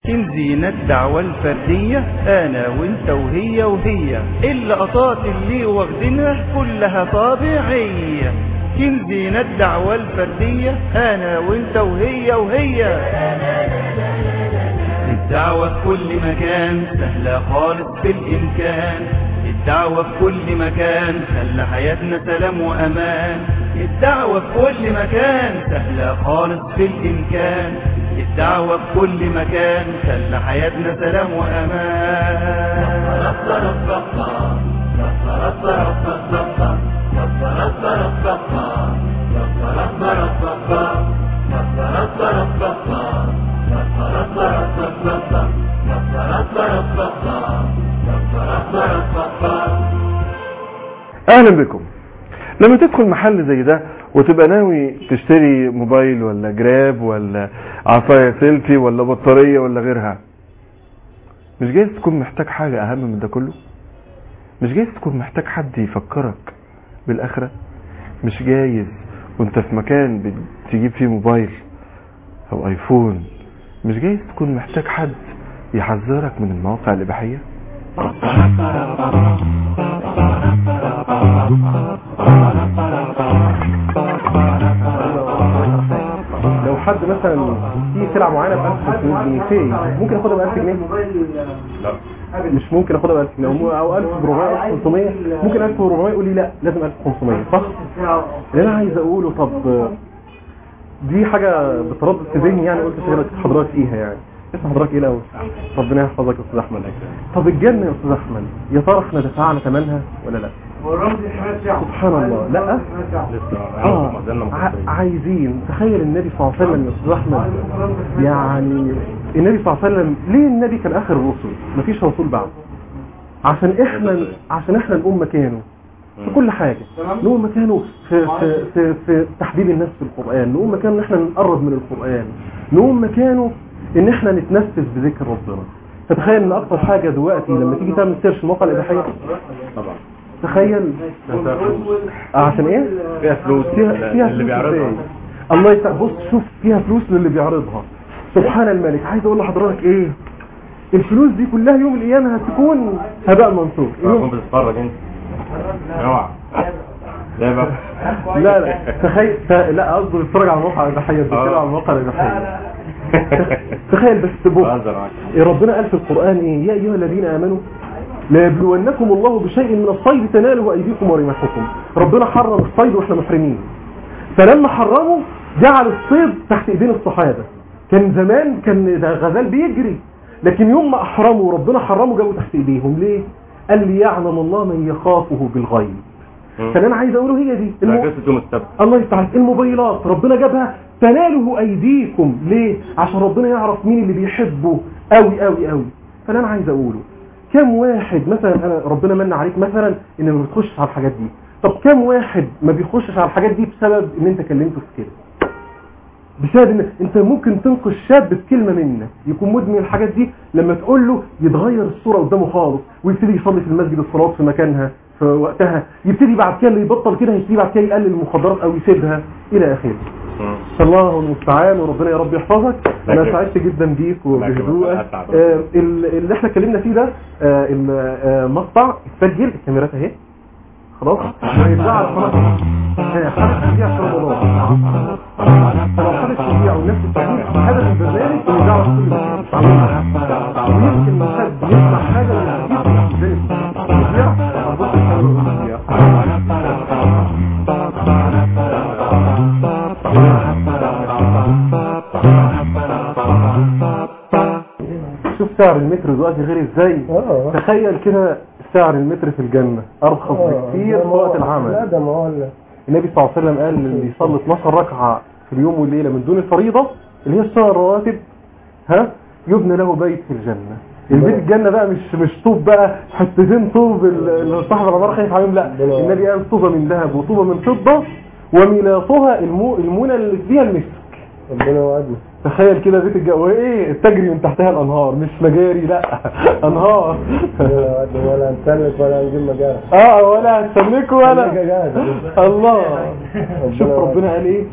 تنزينا الدعوة الفردية أنا وانت وهي وهي اللقطات اللي واخدينها كلها طبيعية تنزينا الدعوة الفردية أنا وانت وهي وهي الدعوة في كل مكان سهلة خالص بالإمكان الدعوة في كل مكان خلى حياتنا سلام وأمان الدعوة في كل مكان سهلة خالص بالإمكان الدعوة في كل مكان خلى حياتنا سلام اهلا بكم لما تدخل محل زي ده وتبقى ناوي تشتري موبايل ولا جراب ولا عصاية سيلفي ولا بطارية ولا غيرها مش جايز تكون محتاج حاجة اهم من ده كله مش جايز تكون محتاج حد يفكرك بالاخرة مش جايز وانت في مكان بتجيب فيه موبايل او ايفون مش جايز تكون محتاج حد يحذرك من المواقع الاباحيه لو حد مثلا في سلعه معينه ب 1500 جنيه في ممكن اخدها ب 1000 جنيه لا مش ممكن اخدها ب 1000 جنيه أو- او 1400 او 500 ممكن 1400 يقول لي لا لازم 1500 صح اللي انا عايز اقوله طب دي حاجه بتردد في ذهني يعني قلت اشغلك حضرتك فيها يعني اسم حضرتك ايه الاول ربنا يحفظك يا استاذ احمد طب الجنه يا استاذ احمد يا ترى احنا دفعنا ثمنها ولا لا سبحان الله لا لسه آه. ما زلنا ع- مقصرين عايزين تخيل النبي صلى الله عليه وسلم يا استاذ احمد يعني النبي صلى الله عليه وسلم ليه النبي كان اخر الرسل مفيش رسول بعد عشان احنا عشان احنا نقوم مكانه في كل حاجة نقوم مكانه في, في, في, في تحبيب الناس في القرآن نقوم مكانه ان احنا نقرب من القرآن نقوم مكانه ان احنا نتنفس بذكر ربنا فتخيل ان اكتر حاجة دلوقتي لما تيجي تعمل سيرش المواقع الاباحية طبعا تخيل فيها فلوس آه، عشان ايه فيها فلوس فيها فيها اللي فلوس بيعرضها إزاي؟ الله يفتح بص شوف فيها فلوس للي بيعرضها سبحان الملك عايز اقول لحضرتك ايه الفلوس دي كلها يوم القيامه هتكون هباء منصور تكون يوم بتتفرج انت اوعى لا بقى لا لا تخيل ت- لا قصدي بتتفرج على الموقع الاباحيه بتتفرج آه. على المواقع الاباحيه تخيل بس بص بهزر معاك إيه ربنا قال في القرآن إيه يا أيها الذين آمنوا ليبلونكم الله بشيء من الصيد تناله أيديكم ورماحكم ربنا حرم الصيد وإحنا محرمين فلما حرمه جعل الصيد تحت إيدين الصحابة كان زمان كان ده غزال بيجري لكن يوم ما أحرمه ربنا حرمه جابه تحت إيديهم ليه؟ قال ليعلم الله من يخافه بالغيب فاللي أنا عايز أقوله هي دي لا المو- قصة يوم السبت الله يفتح عليك. الموبايلات ربنا جابها تناله ايديكم ليه عشان ربنا يعرف مين اللي بيحبه قوي قوي قوي فاللي انا عايز اقوله كم واحد مثلا انا ربنا من عليك مثلا ان ما بتخشش على الحاجات دي طب كم واحد ما بيخشش على الحاجات دي بسبب ان انت كلمته في كده بسبب ان انت ممكن تنقذ شاب بكلمه منك يكون مدمن الحاجات دي لما تقول له يتغير الصوره قدامه خالص ويبتدي يصلي في المسجد الصلاه في مكانها في وقتها يبتدي بعد كده اللي يبطل كده يبتدي بعد كده يقلل المخدرات او يسيبها الى اخره الله المستعان وربنا يا رب يحفظك انا لكن- سعدت جدا بيك وبهدوءك لكن- آه، ال- اللي احنا اتكلمنا فيه ده آه، المقطع اتسجل الكاميرات اهي خلاص ويتذاع على قناه آه، حدث تذيع في رمضان فلو حدث تذيع ونفس التذيع هدف البرنامج انه يذاع في كل مكان ويمكن حد يسمع حاجه من الحديث تذيع هنبص الكاميرا شوف سعر المتر دلوقتي غير ازاي تخيل كده سعر المتر في الجنة ارخص بكتير في وقت العمل النبي صلى الله عليه وسلم قال اللي يصلي 12 ركعة في اليوم والليلة من دون الفريضة اللي هي السنة الرواتب ها يبنى له بيت في الجنة البيت الجنة بقى مش مش طوب بقى حتتين طوب ال- اللي صاحب العمارة خايف عليهم لا النبي قال طوبة من ذهب وطوبة من فضة وميلاطها المو المونة اللي فيها المسك ربنا وعدنا تخيل كده بيت الجو ايه تجري من تحتها الانهار مش مجاري لا انهار ولا هنسلك ولا هنجيب مجال اه ولا هتسلكوا ولا خليك جاهز. الله شوف ربنا قال ايه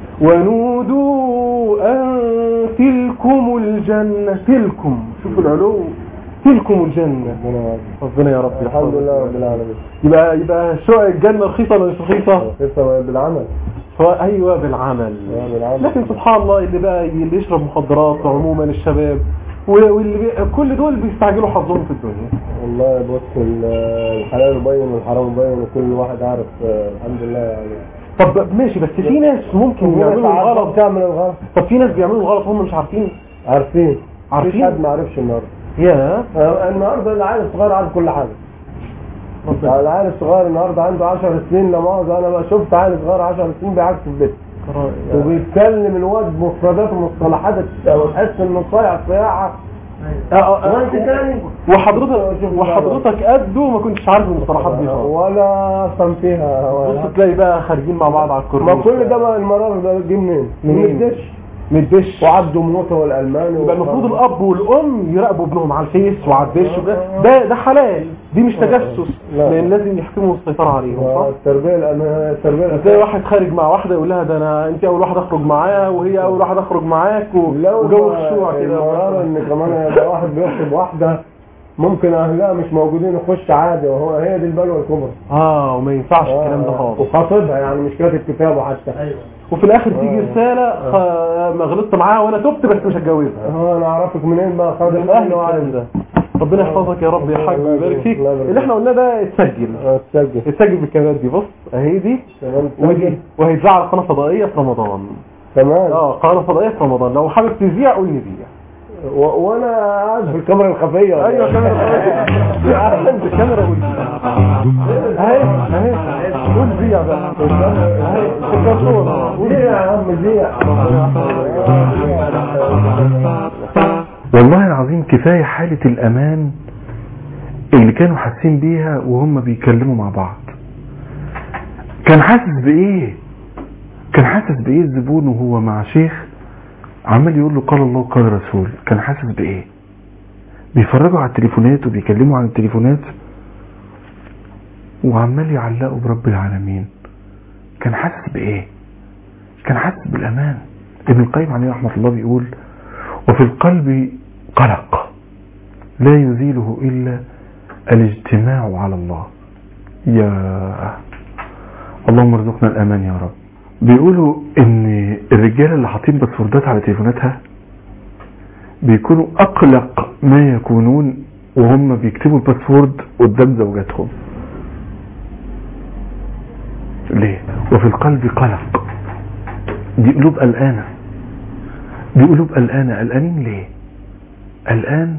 ونودوا ان تلكم الجنة تلكم شوفوا العلو تلكم الجنة ربنا يا رب الحمد يحفظك. لله رب العالمين يبقى يبقى شقق الجنة رخيصة ولا مش رخيصة؟ قصة بالعمل سواء ايوه بالعمل آه، بالعمل. لكن سبحان الله اللي بقى اللي يشرب مخدرات عموما الشباب و- واللي بي... كل دول بيستعجلوا حظهم في الدنيا والله بص ال- الحلال مبين والحرام مبين وكل واحد عارف آه، الحمد لله يعني طب ماشي بس في ناس ممكن يعملوا الغلط تعمل الغلط طب في ناس بيعملوا الغلط هم مش عارفين عارفين عارفين؟ مفيش حد ما عرفش النهارده يا آه، النهارده العيال الصغير عارف كل حاجه يعني العيال الصغير النهارده عنده 10 سنين لا مؤاخذه انا بقى شفت عيل صغير 10 سنين بيعكس البيت وبيتكلم الواد مفردات ومصطلحات وتحس انه صايع صياعه آه، آه، وانت تاني وحضرتك وحضرتك قده وما كنتش عارف المصطلحات دي خالص ولا اصلا فيها ولا- بص تلاقي بقى خارجين مع بعض على الكورنيش ما كل ده بقى المرار ده جه منين؟ من منين؟ الدش متدش وعبده موته والالماني يبقى المفروض الاب والام يراقبوا ابنهم على الفيس وعلى الدش وده ده ده حلال دي مش تجسس لا. لان لازم يحكموا السيطره عليهم صح؟ التربيه الأم- التربيه تلاقي الأساسية. واحد خارج مع واحده يقول لها ده انا انت اول واحده اخرج معاها وهي اول واحده اخرج معاك و- لو وجو الشوع كده المرار ان كمان يبقى واحد بيخطب واحده ممكن اهلها مش موجودين يخش عادي وهو هي دي البلوه الكبرى اه وما ينفعش الكلام ده خالص وخاطبها يعني مش كاتب كتابه حتى وفي الاخر تيجي رساله خ... ما غلطت معاها وانا تبت بس مش هتجوزها هو انا اعرفك منين بقى خد من اهل الكلام ده ربنا يحفظك يا رب يا حاج الله ويبارك يبارك فيك الله يبارك اللي احنا قلناه ده اتسجل اه تسجل اتسجل بالكاميرات دي بص اهي دي تمام ودي تسجل وهيتذاع على قناه فضائيه في رمضان تمام اه قناه فضائيه في رمضان لو حابب تذيع قول نذيع و- وانا قاعد في الكاميرا الخفيه ايوه كاميرا فضائيه انت كاميرا قول اهي اهي قول ذيع بقى اهي الكرتون قول دي يا عم دي والله العظيم كفاية حالة الأمان اللي كانوا حاسين بيها وهم بيكلموا مع بعض كان حاسس بإيه كان حاسس بإيه الزبون وهو مع شيخ عمال يقول له قال الله قال رسول كان حاسس بإيه بيفرجوا على التليفونات وبيكلموا عن التليفونات وعمال يعلقوا برب العالمين كان حاسس بإيه كان حاسس بالأمان ابن القيم عليه رحمة الله بيقول وفي القلب قلق لا يزيله إلا الاجتماع على الله يا اللهم ارزقنا الأمان يا رب بيقولوا ان الرجالة اللي حاطين باسوردات على تليفوناتها بيكونوا أقلق ما يكونون وهم بيكتبوا الباسورد قدام زوجاتهم ليه وفي القلب قلق دي قلوب قلقانه دي قلوب قلقانة قلقانين ليه قلقان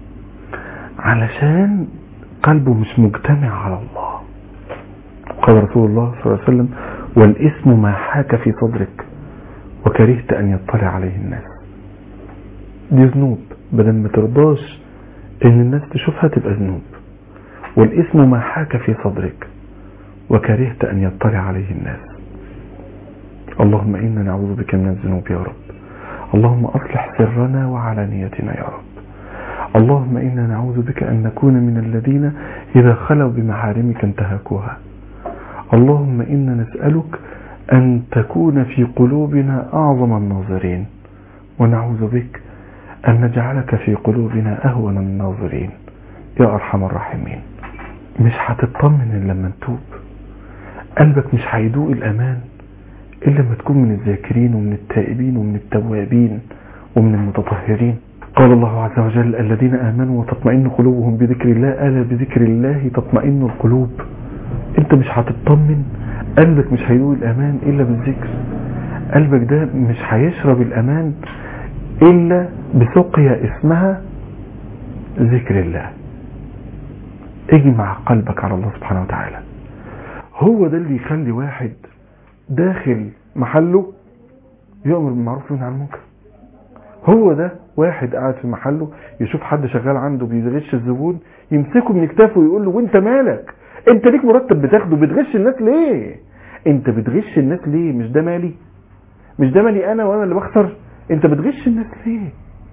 علشان قلبه مش مجتمع على الله قال رسول الله صلى الله عليه وسلم والاسم ما حاك في صدرك وكرهت ان يطلع عليه الناس دي ذنوب بدل ما ترضاش ان الناس تشوفها تبقى ذنوب والاسم ما حاك في صدرك وكرهت ان يطلع عليه الناس اللهم انا نعوذ بك من الذنوب يا رب اللهم أصلح سرنا وعلانيتنا يا رب اللهم إنا نعوذ بك أن نكون من الذين إذا خلوا بمحارمك انتهكوها اللهم إنا نسألك أن تكون في قلوبنا أعظم الناظرين ونعوذ بك أن نجعلك في قلوبنا أهون الناظرين يا أرحم الراحمين مش هتطمن إلا لما نتوب قلبك مش هيدوق الأمان إلا لما تكون من الذاكرين ومن التائبين ومن التوابين ومن المتطهرين قال الله عز وجل الذين آمنوا وتطمئن قلوبهم بذكر الله ألا بذكر الله تطمئن القلوب انت مش هتطمن قلبك مش هيدوق الأمان إلا بالذكر قلبك ده مش هيشرب الأمان إلا بسقيا اسمها ذكر الله اجمع قلبك على الله سبحانه وتعالى هو ده اللي يخلي واحد داخل محله يؤمر بالمعروف وينهى عن المنكر هو ده واحد قاعد في محله يشوف حد شغال عنده بيغش الزبون يمسكه من كتافه ويقول له وانت مالك انت ليك مرتب بتاخده بتغش الناس ليه انت بتغش الناس ليه مش ده مالي مش ده مالي انا وانا اللي بخسر انت بتغش الناس ليه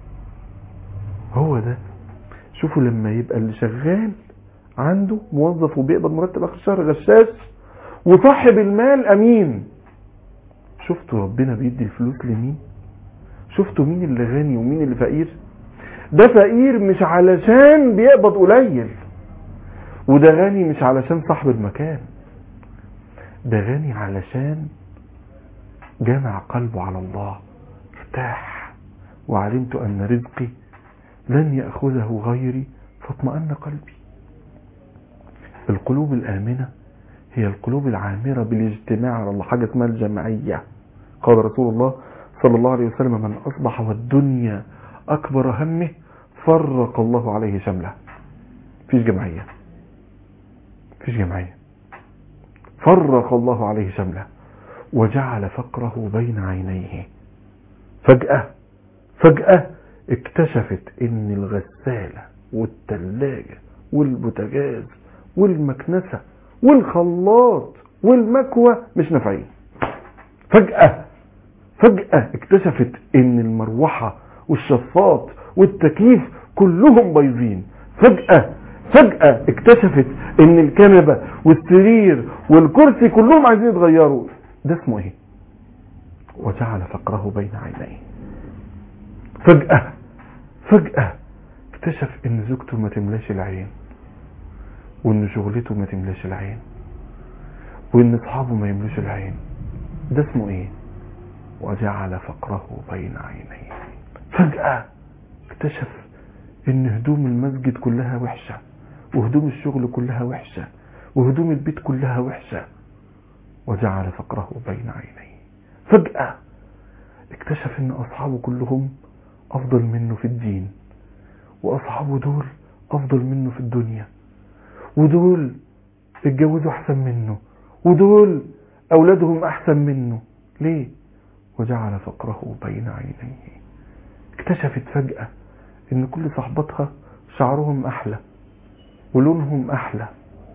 هو ده شوفوا لما يبقى اللي شغال عنده موظف وبيقبض مرتب اخر الشهر غشاش وصاحب المال امين شفتوا ربنا بيدي الفلوس لمين شفتوا مين اللي غني ومين اللي فقير ده فقير مش علشان بيقبض قليل وده غني مش علشان صاحب المكان ده غني علشان جمع قلبه على الله ارتاح وعلمت أن رزقي لن يأخذه غيري فاطمأن قلبي القلوب الآمنة هي القلوب العامرة بالاجتماع على الله حاجة اسمها الجمعية قال رسول الله صلى الله عليه وسلم من أصبح والدنيا أكبر همه فرق الله عليه شمله فيش جمعية فيش جمعية فرق الله عليه شمله وجعل فقره بين عينيه فجأة فجأة اكتشفت ان الغسالة والتلاجة والبوتاجاز والمكنسة والخلاط والمكوى مش نافعين فجأة فجأة اكتشفت ان المروحة والشفاط والتكييف كلهم بايظين فجأة فجأة اكتشفت ان الكنبة والسرير والكرسي كلهم عايزين يتغيروا ده اسمه ايه وجعل فقره بين عينيه فجأة فجأة اكتشف ان زوجته ما تملاش العين وان شغلته ما تملاش العين وان اصحابه ما يملوش العين ده اسمه ايه وجعل فقره بين عينيه فجأة اكتشف ان هدوم المسجد كلها وحشة وهدوم الشغل كلها وحشة وهدوم البيت كلها وحشة وجعل فقره بين عينيه فجأة اكتشف ان اصحابه كلهم افضل منه في الدين واصحابه دول افضل منه في الدنيا ودول اتجوزوا احسن منه ودول اولادهم احسن منه ليه وجعل فقره بين عينيه اكتشفت فجأة ان كل صحباتها شعرهم احلى ولونهم احلى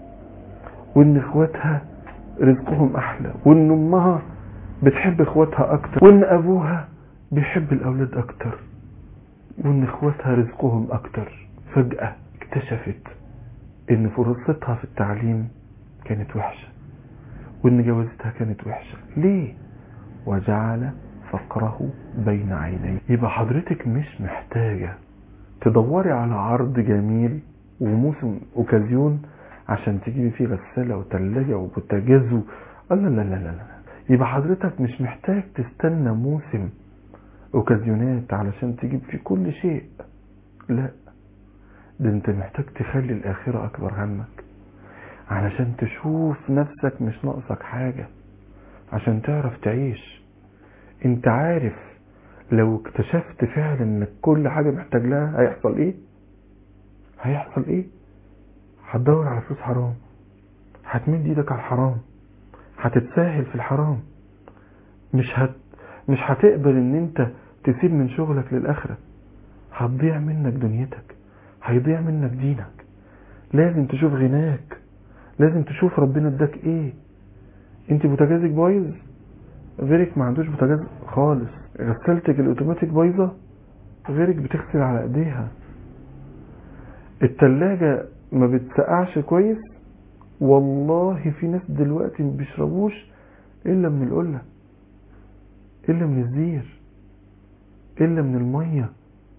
وان اخواتها رزقهم احلى وان امها بتحب اخواتها اكتر وان ابوها بيحب الاولاد اكتر وان اخواتها رزقهم اكتر فجأة اكتشفت ان فرصتها في التعليم كانت وحشة وان جوازتها كانت وحشة ليه وجعل فقره بين عينيه يبقى حضرتك مش محتاجة تدوري على عرض جميل وموسم اوكازيون عشان تجيبي فيه غسالة وتلاجة وبوتاجاز و... لا لا لا لا لا يبقى حضرتك مش محتاج تستنى موسم اوكازيونات علشان تجيب فيه كل شيء لا ده انت محتاج تخلي الاخرة اكبر همك علشان تشوف نفسك مش ناقصك حاجة عشان تعرف تعيش انت عارف لو اكتشفت فعلا انك كل حاجة محتاج لها هيحصل ايه هيحصل ايه هتدور على فلوس حرام هتمد ايدك على الحرام هتتساهل في الحرام مش هت مش هتقبل ان انت تسيب من شغلك للاخره هتضيع منك دنيتك هيضيع منك دينك لازم تشوف غناك لازم تشوف ربنا اداك ايه انت بوتاجازك بايظ غيرك ما عندوش بوتاجاز خالص غسالتك الاوتوماتيك بايظه غيرك بتغسل على ايديها التلاجة ما بتسقعش كويس والله في ناس دلوقتي ما بيشربوش الا من القله الا من الزير الا من الميه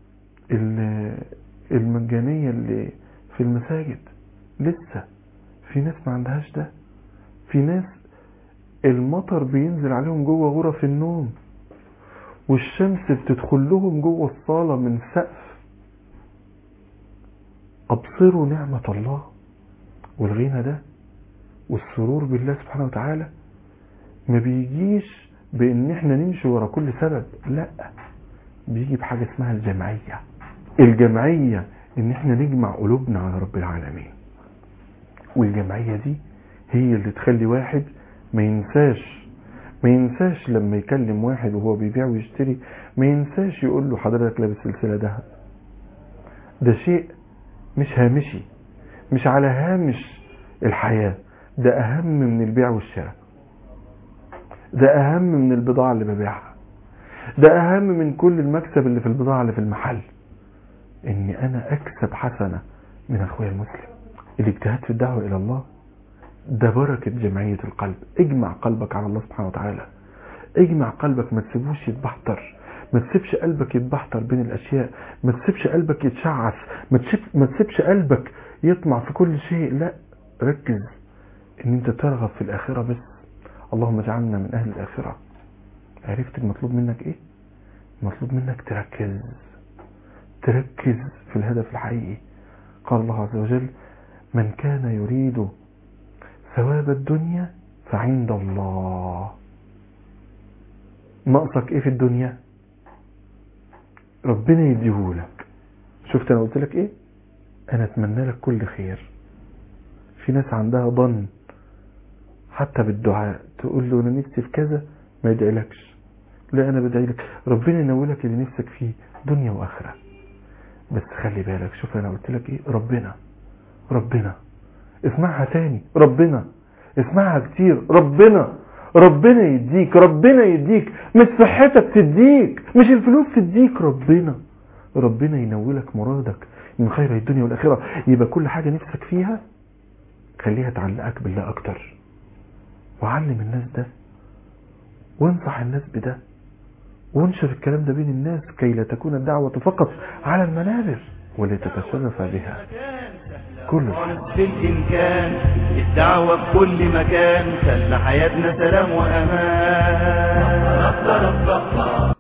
المجانيه اللي في المساجد لسه في ناس ما عندهاش ده في ناس المطر بينزل عليهم جوه غرف النوم والشمس بتدخل لهم جوه الصاله من سقف ابصروا نعمه الله والغنى ده والسرور بالله سبحانه وتعالى ما بيجيش بان احنا نمشي ورا كل سبب لا بيجي بحاجة اسمها الجمعية الجمعية ان احنا نجمع قلوبنا على رب العالمين والجمعية دي هي اللي تخلي واحد ما ينساش ما ينساش لما يكلم واحد وهو بيبيع ويشتري ما ينساش يقول له حضرتك لابس سلسلة دهب ده شيء مش هامشي مش على هامش الحياة ده أهم من البيع والشراء ده أهم من البضاعة اللي ببيعها ده اهم من كل المكسب اللي في البضاعة اللي في المحل اني انا اكسب حسنة من اخويا المسلم الاجتهاد في الدعوة الى الله ده بركة جمعية القلب اجمع قلبك على الله سبحانه وتعالى اجمع قلبك ما تسيبوش يتبحتر ما تسيبش قلبك يتبحتر بين الاشياء ما تسيبش قلبك يتشعث ما تسيب ما تسيبش قلبك يطمع في كل شيء لا ركز ان انت ترغب في الاخرة بس اللهم اجعلنا من اهل الاخرة عرفت المطلوب منك ايه المطلوب منك تركز تركز في الهدف الحقيقي قال الله عز وجل من كان يريد ثواب الدنيا فعند الله ناقصك ايه في الدنيا ربنا يديهولك شفت انا قلت لك ايه انا اتمنى لك كل خير في ناس عندها ظن حتى بالدعاء تقول له انا نفسي في كذا ما يدعيلكش لا انا بدعي لك ربنا ينولك اللي نفسك فيه دنيا واخره بس خلي بالك شوف انا قلت لك ايه ربنا ربنا اسمعها تاني ربنا اسمعها كتير ربنا ربنا يديك ربنا يديك مش صحتك تديك مش الفلوس تديك ربنا ربنا ينولك مرادك من خير الدنيا والآخرة يبقى كل حاجة نفسك فيها خليها تعلقك بالله أكتر وعلم الناس ده وانصح الناس بده وانشر الكلام ده بين الناس كي لا تكون الدعوة فقط على المنابر ولتتشرف بها كل بالإمكان الدعوة في كل مكان خلى حياتنا سلام وأمان